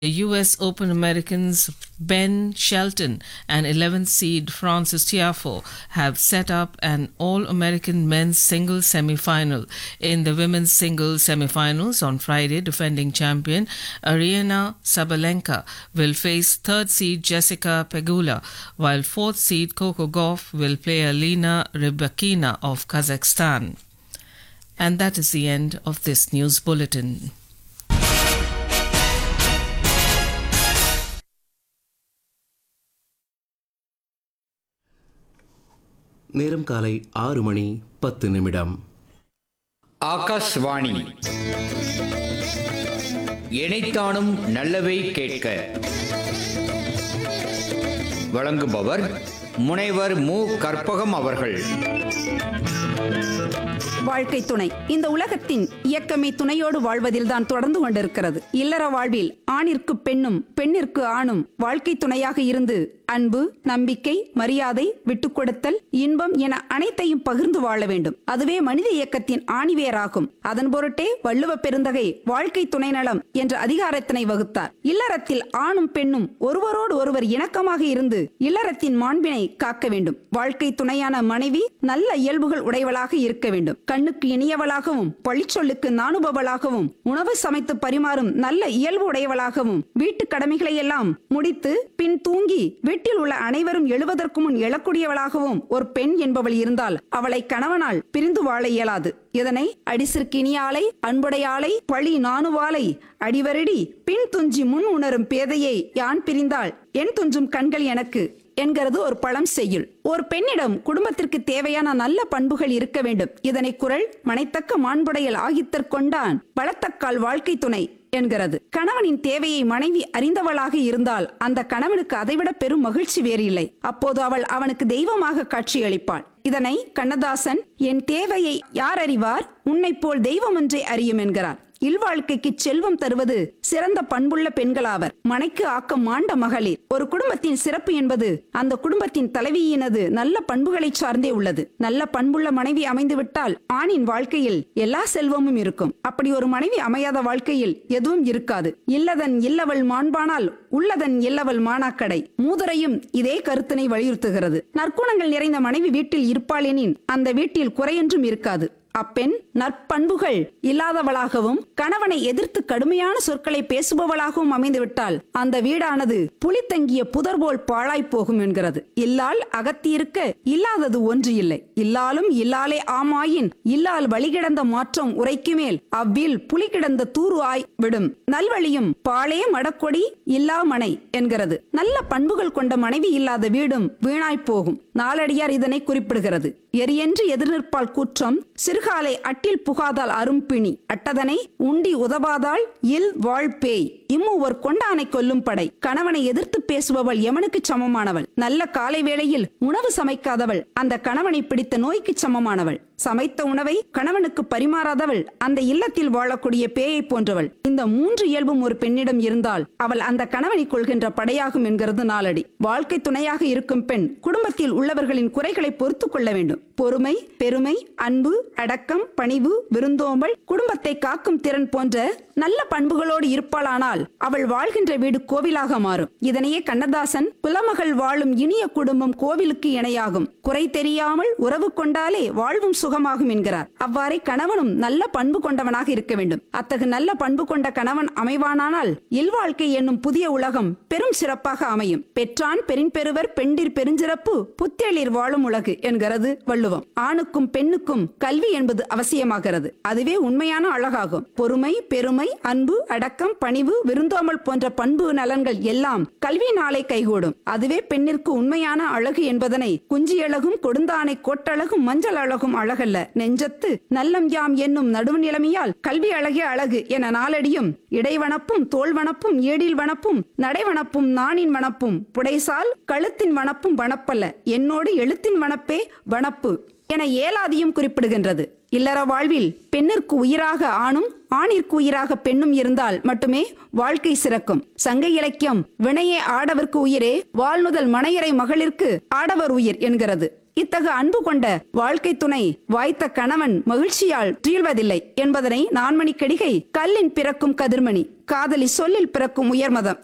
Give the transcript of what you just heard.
U.S. Open Americans Ben Shelton and 11th seed Francis Tiafoe have set up an All American men's singles semi-final. In the women's singles semi-finals on Friday, defending champion Ariana Sabalenka will face third seed Jessica Pegula, while fourth seed Coco Gauff will play Alina Rybakina of Kazakhstan. And that is the end of this news bulletin. நேரம் காலை ஆறு மணி பத்து நிமிடம் ஆகாஷ்வாணி இணைத்தானும் நல்லவை கேட்க வழங்குபவர் முனைவர் மு கற்பகம் அவர்கள் வாழ்க்கை துணை இந்த உலகத்தின் இயக்கமே துணையோடு வாழ்வதில்தான் தொடர்ந்து கொண்டிருக்கிறது இல்லற வாழ்வில் ஆணிற்கு பெண்ணும் பெண்ணிற்கு ஆணும் வாழ்க்கை துணையாக இருந்து அன்பு நம்பிக்கை மரியாதை விட்டுக் கொடுத்தல் இன்பம் என அனைத்தையும் பகிர்ந்து வாழ வேண்டும் அதுவே மனித இயக்கத்தின் ஆணிவேராகும் அதன் பொருட்டே வள்ளுவ பெருந்தகை வாழ்க்கை துணை நலம் என்ற அதிகாரத்தினை வகுத்தார் இல்லறத்தில் ஆணும் பெண்ணும் ஒருவரோடு ஒருவர் இணக்கமாக இருந்து இல்லறத்தின் மாண்பினை காக்க வேண்டும் வாழ்க்கை துணையான மனைவி நல்ல இயல்புகள் உடையவளாக இருக்க வேண்டும் கண்ணுக்கு இனியவளாகவும் பழிச்சொல்லுக்கு நாணுபவளாகவும் உணவு சமைத்து பரிமாறும் நல்ல இயல்பு உடையவளாகவும் வீட்டு கடமைகளை எல்லாம் முடித்து பின் தூங்கி வீட்டில் உள்ள அனைவரும் எழுவதற்கு முன் எழக்கூடியவளாகவும் ஒரு பெண் என்பவள் இருந்தால் அவளை கணவனால் பிரிந்து வாழ இயலாது இதனை அடிசிற்கினியாலை அன்புடையாளை பழி நாணுவாலை அடிவரடி பின் துஞ்சி முன் உணரும் பேதையை யான் பிரிந்தால் என் துஞ்சும் கண்கள் எனக்கு என்கிறது ஒரு பழம் செய்யுள் ஒரு பெண்ணிடம் குடும்பத்திற்கு தேவையான நல்ல பண்புகள் இருக்க வேண்டும் இதனை குரல் மனைத்தக்க மாண்புடையல் ஆகித்தற் கொண்டான் பலத்தக்கால் வாழ்க்கை துணை என்கிறது கணவனின் தேவையை மனைவி அறிந்தவளாக இருந்தால் அந்த கணவனுக்கு அதைவிட பெரும் மகிழ்ச்சி வேறு இல்லை அப்போது அவள் அவனுக்கு தெய்வமாக காட்சியளிப்பாள் இதனை கண்ணதாசன் என் தேவையை யார் அறிவார் உன்னைப் போல் தெய்வம் ஒன்றை அறியும் என்கிறார் இல்வாழ்க்கைக்கு செல்வம் தருவது சிறந்த பண்புள்ள பெண்களாவர் மனைக்கு ஆக்கம் மாண்ட மகளிர் ஒரு குடும்பத்தின் சிறப்பு என்பது அந்த குடும்பத்தின் தலைவியினது நல்ல பண்புகளை சார்ந்தே உள்ளது நல்ல பண்புள்ள மனைவி அமைந்து விட்டால் ஆணின் வாழ்க்கையில் எல்லா செல்வமும் இருக்கும் அப்படி ஒரு மனைவி அமையாத வாழ்க்கையில் எதுவும் இருக்காது இல்லதன் இல்லவள் மாண்பானால் உள்ளதன் இல்லவள் மானாக்கடை மூதுரையும் இதே கருத்தினை வலியுறுத்துகிறது நற்குணங்கள் நிறைந்த மனைவி வீட்டில் இருப்பாளெனின் அந்த வீட்டில் குறையொன்றும் இருக்காது அப்பெண் நற்பண்புகள் இல்லாதவளாகவும் கணவனை எதிர்த்து கடுமையான சொற்களை பேசுபவளாகவும் அமைந்துவிட்டால் அந்த வீடானது புலி தங்கிய புதர் போல் பாழாய் போகும் என்கிறது இல்லால் அகத்தியிருக்க இல்லாதது ஒன்று இல்லை இல்லாலும் இல்லாலே ஆமாயின் இல்லால் வழிகிடந்த மாற்றம் உரைக்கு மேல் அவ்வில் புலி கிடந்த தூரு ஆய் விடும் நல்வழியும் பாழே மடக்கொடி இல்லா மனை என்கிறது நல்ல பண்புகள் கொண்ட மனைவி இல்லாத வீடும் வீணாய் போகும் நாலடியார் இதனை குறிப்பிடுகிறது எரியென்று எதிர்நிற்பால் கூற்றம் சிறுகாலை அட்டில் புகாதால் அரும்பிணி அட்டதனை உண்டி உதவாதால் இல் வாழ் பேய் இம்மூவர் கொண்டானை கொல்லும் படை கணவனை எதிர்த்து பேசுபவள் எமனுக்கு சமமானவள் நல்ல காலை வேளையில் உணவு சமைக்காதவள் அந்த கணவனை பிடித்த நோய்க்கு சமமானவள் சமைத்த உணவை கணவனுக்கு பரிமாறாதவள் அந்த இல்லத்தில் வாழக்கூடிய பேயை போன்றவள் இந்த மூன்று இயல்பும் ஒரு பெண்ணிடம் இருந்தால் அவள் அந்த கணவனை கொள்கின்ற படையாகும் என்கிறது நாளடி வாழ்க்கை துணையாக இருக்கும் பெண் குடும்பத்தில் உள்ளவர்களின் குறைகளை பொறுத்து கொள்ள வேண்டும் பொறுமை பெருமை அன்பு அடக்கம் பணிவு விருந்தோம்பல் குடும்பத்தை காக்கும் திறன் போன்ற நல்ல பண்புகளோடு இருப்பாளானால் அவள் வாழ்கின்ற வீடு கோவிலாக மாறும் இதனையே கண்ணதாசன் குலமகள் வாழும் இனிய குடும்பம் கோவிலுக்கு இணையாகும் குறை தெரியாமல் உறவு கொண்டாலே வாழ்வும் சுகமாகும் என்கிறார் அவ்வாறே கணவனும் நல்ல பண்பு கொண்டவனாக இருக்க வேண்டும் அத்தகு நல்ல பண்பு கொண்ட கணவன் அமைவானானால் இல்வாழ்க்கை என்னும் புதிய உலகம் பெரும் சிறப்பாக அமையும் பெற்றான் பெரும்பெருவர் பெண்டிர் பெருஞ்சிறப்பு புத்தெளிர் வாழும் உலகு என்கிறது வள்ளுவம் ஆணுக்கும் பெண்ணுக்கும் கல்வி என்பது அவசியமாகிறது அதுவே உண்மையான அழகாகும் பொறுமை பெருமை அன்பு அடக்கம் பணிவு விருந்தோமல் போன்ற பண்பு நலன்கள் எல்லாம் கல்வியினாலே கைகூடும் அதுவே பெண்ணிற்கு உண்மையான அழகு என்பதனை குஞ்சியழகும் கொடுந்தானை கோட்டழகும் மஞ்சள் அழகும் அழகல்ல நெஞ்சத்து நல்லம் யாம் என்னும் நடுவு நிலைமையால் கல்வி அழகே அழகு என நாளடியும் இடைவனப்பும் தோல்வனப்பும் ஏடில் வனப்பும் நடைவனப்பும் நாணின் வனப்பும் புடைசால் கழுத்தின் வனப்பும் வனப்பல்ல என்னோடு எழுத்தின் வனப்பே வனப்பு என ஏலாதியும் குறிப்பிடுகின்றது இல்லற வாழ்வில் பெண்ணிற்கு உயிராக ஆணும் ஆணிற்கு உயிராக பெண்ணும் இருந்தால் மட்டுமே வாழ்க்கை சிறக்கும் சங்க இலக்கியம் வினையே ஆடவர்க்கு உயிரே வாழ்நுதல் மனையரை மகளிர்க்கு ஆடவர் உயிர் என்கிறது இத்தகு அன்பு கொண்ட வாழ்க்கை துணை வாய்த்த கணவன் மகிழ்ச்சியால் துயில்வதில்லை என்பதனை நான்மணி கடிகை கல்லின் பிறக்கும் கதிர்மணி காதலி சொல்லில் பிறக்கும் உயர்மதம்